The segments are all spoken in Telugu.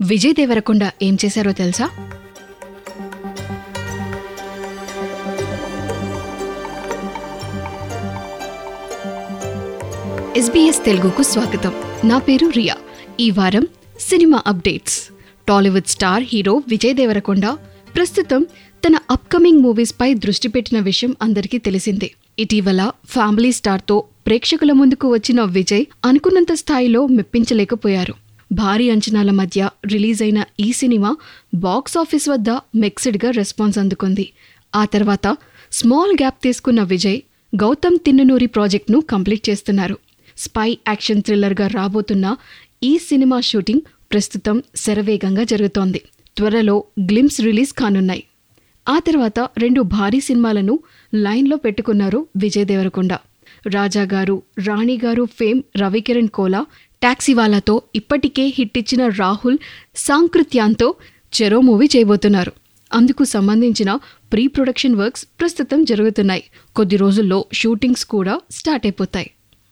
విజయ్ దేవరకొండ ఏం చేశారో తెలుసా ఎస్బీఎస్ తెలుగుకు స్వాగతం నా పేరు రియా ఈ వారం cinema updates Tollywood star hero Vijay Devarakonda ప్రస్తుతం తన అప్కమింగ్ మూవీస్ పై దృష్టి పెట్టిన విషయం అందరికీ తెలిసిందే ఇటీవల ఫ్యామిలీ స్టార్తో ప్రేక్షకుల ముందుకు వచ్చిన విజయ్ అనుకున్నంత స్థాయిలో మెప్పించలేకపోయారు భారీ అంచనాల మధ్య రిలీజ్ అయిన ఈ సినిమా బాక్స్ ఆఫీస్ వద్ద మిక్స్డ్గా రెస్పాన్స్ అందుకుంది ఆ తర్వాత స్మాల్ గ్యాప్ తీసుకున్న విజయ్ గౌతమ్ తిన్ననూరి ప్రాజెక్ట్ను కంప్లీట్ చేస్తున్నారు స్పై యాక్షన్ థ్రిల్లర్గా రాబోతున్న ఈ సినిమా షూటింగ్ ప్రస్తుతం శరవేగంగా జరుగుతోంది త్వరలో గ్లిమ్స్ రిలీజ్ కానున్నాయి ఆ తర్వాత రెండు భారీ సినిమాలను లైన్లో పెట్టుకున్నారు విజయ్ దేవరకొండ రాజా గారు రాణి గారు ఫేమ్ రవికిరణ్ కోలా టాక్సీవాలాతో ఇప్పటికే హిట్ ఇచ్చిన రాహుల్ సాంకృత్యాంతో చెరో మూవీ చేయబోతున్నారు అందుకు సంబంధించిన ప్రీ ప్రొడక్షన్ వర్క్స్ ప్రస్తుతం జరుగుతున్నాయి కొద్ది రోజుల్లో షూటింగ్స్ కూడా స్టార్ట్ అయిపోతాయి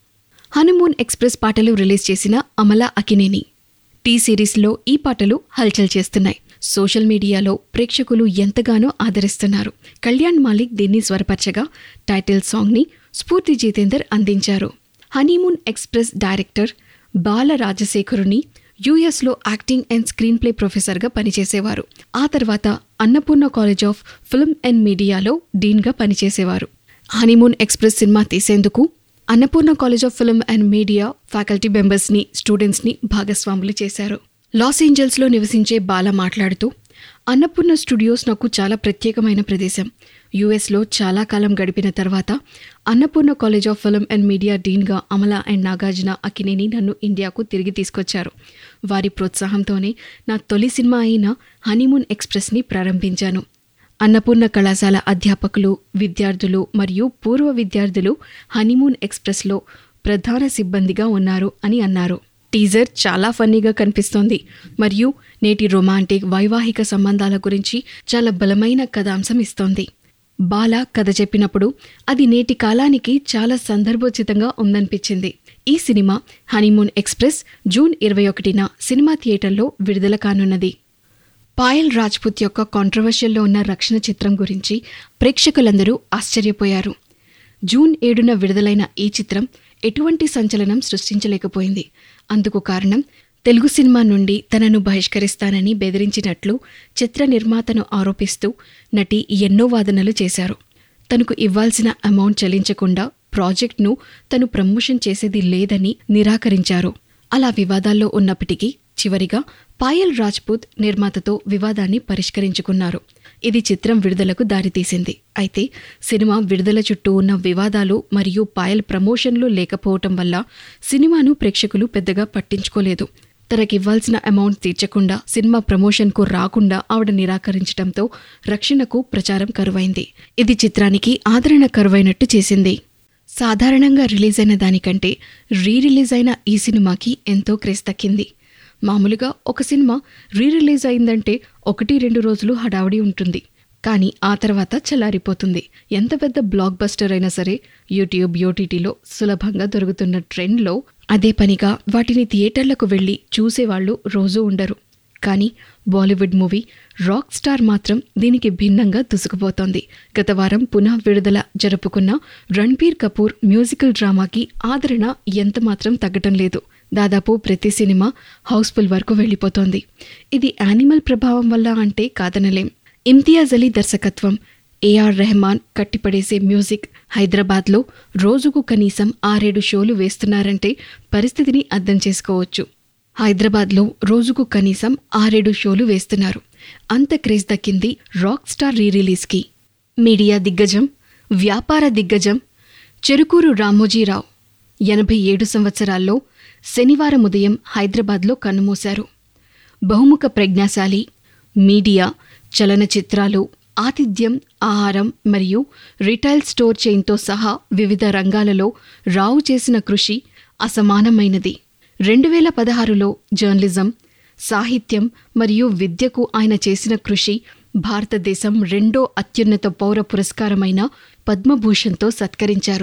హనుమూన్ ఎక్స్ప్రెస్ పాటలు రిలీజ్ చేసిన అమల అకినేని టీ సిరీస్లో ఈ పాటలు హల్చల్ చేస్తున్నాయి సోషల్ మీడియాలో ప్రేక్షకులు ఎంతగానో ఆదరిస్తున్నారు కళ్యాణ్ మాలిక్ దీన్ని స్వరపరచగా టైటిల్ సాంగ్ని స్ఫూర్తి జితేందర్ అందించారు honeymoon express director Bala Rajasekharuni యుఎస్లో యాక్టింగ్ అండ్ స్క్రీన్ ప్లే ప్రొఫెసర్గా పనిచేసేవారు ఆ తర్వాత Annapurna college of film and మీడియాలో డీన్గా పనిచేసేవారు హనీమూన్ ఎక్స్ప్రెస్ సినిమా తీసేందుకు Annapurna college of film and media faculty మెంబర్స్ని స్టూడెంట్స్ని భాగస్వాములు చేశారు లాస్ ఏంజల్స్లో నివసించే బాల మాట్లాడుతూ అన్నపూర్ణ స్టూడియోస్ నాకు చాలా ప్రత్యేకమైన ప్రదేశం యుఎస్లో చాలా కాలం గడిపిన తర్వాత Annapurna college of film and media డీన్గా అమల అండ్ నాగార్జున అకినేని నన్ను ఇండియాకు తిరిగి తీసుకొచ్చారు వారి ప్రోత్సాహంతోనే నా తొలి సినిమా అయిన హనీమూన్ ఎక్స్ప్రెస్ని ప్రారంభించాను అన్నపూర్ణ కళాశాల అధ్యాపకులు విద్యార్థులు మరియు పూర్వ విద్యార్థులు హనీమూన్ ఎక్స్ప్రెస్లో ప్రధాన సిబ్బందిగా ఉన్నారు అని అన్నారు టీజర్ చాలా ఫన్నీగా కనిపిస్తోంది మరియు నేటి రొమాంటిక్ వైవాహిక సంబంధాల గురించి చాలా బలమైన కథాంశం ఇస్తోంది బాల కథ చెప్పినప్పుడు అది నేటి కాలానికి చాలా సందర్భోచితంగా ఉందనిపించింది ఈ సినిమా హనీమూన్ ఎక్స్ప్రెస్ జూన్ ఇరవై ఒకటిన సినిమా థియేటర్లో విడుదల కానున్నది పాయల్ రాజ్పుత్ యొక్క కాంట్రవర్షియల్లో ఉన్న రక్షణ చిత్రం గురించి ప్రేక్షకులందరూ ఆశ్చర్యపోయారు జూన్ ఏడున విడుదలైన ఈ చిత్రం ఎటువంటి సంచలనం సృష్టించలేకపోయింది అందుకు కారణం తెలుగు సినిమా నుండి తనను బహిష్కరిస్తానని బెదిరించినట్లు చిత్ర నిర్మాతను ఆరోపిస్తూ నటి ఎన్నో వాదనలు చేశారు తనకు ఇవ్వాల్సిన అమౌంట్ చెల్లించకుండా ప్రాజెక్ట్ను తను ప్రమోషన్ చేసేది లేదని నిరాకరించారు అలా వివాదాల్లో ఉన్నప్పటికీ చివరిగా పాయల్ రాజ్పూత్ నిర్మాతతో వివాదాన్ని పరిష్కరించుకున్నారు ఇది చిత్రం విడుదలకు దారితీసింది అయితే సినిమా విడుదల చుట్టూ ఉన్న వివాదాలు మరియు పాయల్ ప్రమోషన్లు లేకపోవటం వల్ల సినిమాను ప్రేక్షకులు పెద్దగా పట్టించుకోలేదు తనకివ్వాల్సిన అమౌంట్ తీర్చకుండా సినిమా ప్రమోషన్కు రాకుండా ఆవిడ నిరాకరించడంతో రక్షణకు ప్రచారం కరువైంది ఇది చిత్రానికి ఆదరణ కరువైనట్టు చేసింది సాధారణంగా రిలీజ్ అయిన దానికంటే రీ రిలీజ్ అయిన ఈ సినిమాకి ఎంతో క్రేజ్ దక్కింది మామూలుగా ఒక సినిమా రీ రిలీజ్ అయిందంటే ఒకటి రెండు రోజులు హడావుడి ఉంటుంది కానీ ఆ తర్వాత చల్లారిపోతుంది ఎంత పెద్ద బ్లాక్ బస్టర్ అయినా సరే యూట్యూబ్ యూటీటీలో సులభంగా దొరుకుతున్న ట్రెండ్లో అదే పనిగా వాటిని థియేటర్లకు వెళ్ళి చూసేవాళ్లు రోజూ ఉండరు కానీ బాలీవుడ్ మూవీ రాక్ స్టార్ మాత్రం దీనికి భిన్నంగా దుసుకుపోతోంది గత వారం పునః విడుదల జరుపుకున్న రణ్బీర్ కపూర్ మ్యూజికల్ డ్రామాకి ఆదరణ ఎంత మాత్రం తగ్గటం లేదు దాదాపు ప్రతి సినిమా హౌస్ఫుల్ వరకు వెళ్ళిపోతోంది ఇది యానిమల్ ప్రభావం వల్ల అంటే కాదనలేం ఇమ్తియాజ్ అలీ దర్శకత్వం ఏఆర్ రెహమాన్ కట్టిపడేసే మ్యూజిక్ హైదరాబాద్లో రోజుకు కనీసం ఆరేడు షోలు వేస్తున్నారంటే పరిస్థితిని అర్థం చేసుకోవచ్చు హైదరాబాద్లో రోజుకు కనీసం ఆరేడు షోలు వేస్తున్నారు అంత క్రేజ్ దక్కింది రాక్ స్టార్ రీ రిలీజ్కి మీడియా దిగ్గజం వ్యాపార దిగ్గజం చెరుకూరు రామోజీరావు ఎనభై ఏడు సంవత్సరాల్లో శనివారం ఉదయం హైదరాబాద్లో కన్నుమూశారు బహుముఖ ప్రజ్ఞాశాలి మీడియా చలనచిత్రాలు ఆతిథ్యం ఆహారం మరియు రిటైల్ స్టోర్ చైన్తో సహా వివిధ రంగాలలో రావు చేసిన కృషి అసమానమైనది రెండు వేల పదహారులో జర్నలిజం సాహిత్యం మరియు విద్యకు ఆయన చేసిన కృషి భారతదేశం రెండో అత్యున్నత పౌర పురస్కారమైన పద్మభూషణ్తో సత్కరించారు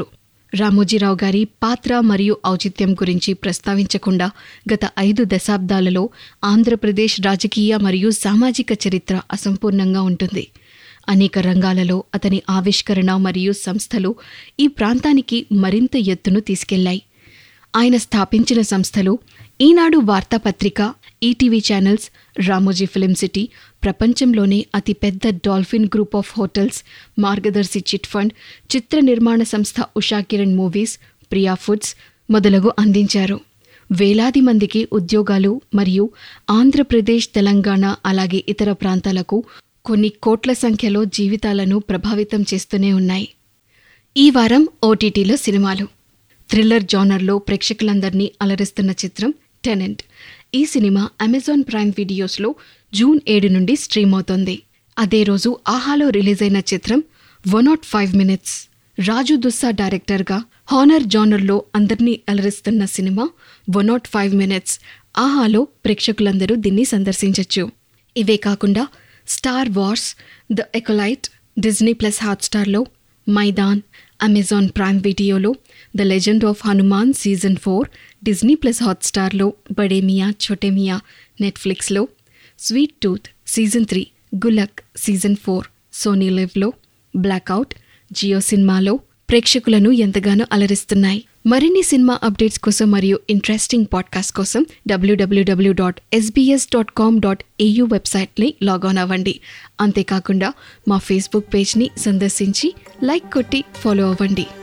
రామోజీరావు గారి పాత్ర మరియు ఔచిత్యం గురించి ప్రస్తావించకుండా గత ఐదు దశాబ్దాలలో ఆంధ్రప్రదేశ్ రాజకీయ మరియు సామాజిక చరిత్ర అసంపూర్ణంగా ఉంటుంది అనేక రంగాలలో అతని ఆవిష్కరణ మరియు సంస్థలు ఈ ప్రాంతానికి మరింత ఎత్తును తీసుకెళ్లాయి ఆయన స్థాపించిన సంస్థలు ఈనాడు వార్తాపత్రిక ETV channels Ramoji film city ప్రపంచంలోనే అతిపెద్ద dolphin group of hotels Margadarsi chit fund చిత్ర నిర్మాణ సంస్థ ఉషా కిరణ్ మూవీస్ ప్రియా ఫుడ్స్ మొదలగు అందించారు వేలాది మందికి ఉద్యోగాలు మరియు ఆంధ్రప్రదేశ్ తెలంగాణ అలాగే ఇతర ప్రాంతాలకు కొన్ని కోట్ల సంఖ్యలో జీవితాలను ప్రభావితం చేస్తూనే ఉన్నాయి ఈ వారం ఓటీటీలో సినిమాలు థ్రిల్లర్ జానర్లో ప్రేక్షకులందరినీ అలరిస్తున్న చిత్రం టెనెంట్ ఈ సినిమా అమెజాన్ ప్రైమ్ వీడియోస్లో జూన్ ఏడు నుండి స్ట్రీమ్ అవుతోంది అదే రోజు ఆహాలో రిలీజ్ అయిన చిత్రం one not five minutes Raju Dussa డైరెక్టర్గా హానర్ జానర్లో అందరినీ అలరిస్తున్న cinema one not five minutes ఆహాలో ప్రేక్షకులందరూ దీన్ని సందర్శించవచ్చు ఇవే కాకుండా star wars the acolyte Disney plus హాట్స్టార్లో మైదాన్ అమెజాన్ ప్రైమ్ వీడియోలో the legend of Hanuman season four Disney plus హాట్స్టార్లో బడే మియా ఛోటే మియా నెట్ఫ్లిక్స్లో sweet tooth season three Gullak season four Sony లివ్లో బ్లాక్అవుట్ జియో సినిమాలో ప్రేక్షకులను ఎంతగానో అలరిస్తున్నాయి మరిన్ని సినిమా అప్డేట్స్ కోసం మరియు ఇంట్రెస్టింగ్ పాడ్కాస్ట్ కోసం WWW dot SBS dot com dot AU వెబ్సైట్ని లాగాన్ అవ్వండి అంతేకాకుండా మా ఫేస్బుక్ పేజ్ని సందర్శించి లైక్ కొట్టి ఫాలో అవ్వండి